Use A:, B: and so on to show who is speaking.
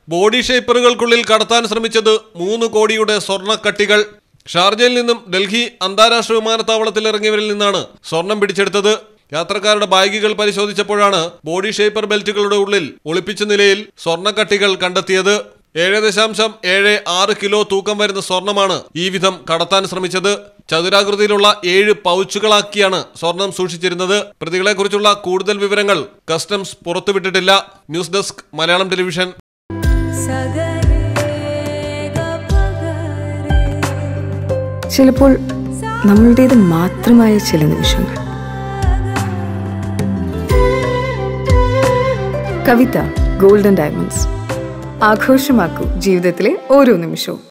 A: body ഷേപ്പറുകൾക്കുള്ളിൽ കടത്താൻ ശ്രമിച്ചത് മൂന്ന് കോടിയുടെ സ്വർണ്ണക്കട്ടികൾ ഷാർജയിൽ നിന്നും ഡൽഹി അന്താരാഷ്ട്ര വിമാനത്താവളത്തിൽ ഇറങ്ങിയവരിൽ നിന്നാണ് സ്വർണം പിടിച്ചെടുത്തത് യാത്രക്കാരുടെ ബാഗുകൾ പരിശോധിച്ചപ്പോഴാണ് ബോഡി ഷേപ്പർ ബെൽറ്റുകളുടെ ഉള്ളിൽ ഒളിപ്പിച്ച നിലയിൽ സ്വർണ്ണക്കട്ടികൾ കണ്ടെത്തിയത് ഏഴ് ദശാംശം ഏഴ് ആറ് കിലോ തൂക്കം വരുന്ന സ്വർണമാണ് ഈ വിധം കടത്താൻ ശ്രമിച്ചത് ചതുരാകൃതിയിലുള്ള ഏഴ് പൗച്ചുകളാക്കിയാണ് സ്വർണം സൂക്ഷിച്ചിരുന്നത് പ്രതികളെക്കുറിച്ചുള്ള കൂടുതൽ വിവരങ്ങൾ കസ്റ്റംസ് പുറത്തുവിട്ടിട്ടില്ല ന്യൂസ് ഡെസ്ക് മലയാളം ടെലിവിഷൻ
B: ചിലപ്പോൾ നമ്മളുടേത് മാത്രമായ ചില നിമിഷങ്ങൾ കവിത ഗോൾഡൻ ഡയമണ്ട്സ് ആഘോഷമാക്കൂ ജീവിതത്തിലെ ഓരോ നിമിഷവും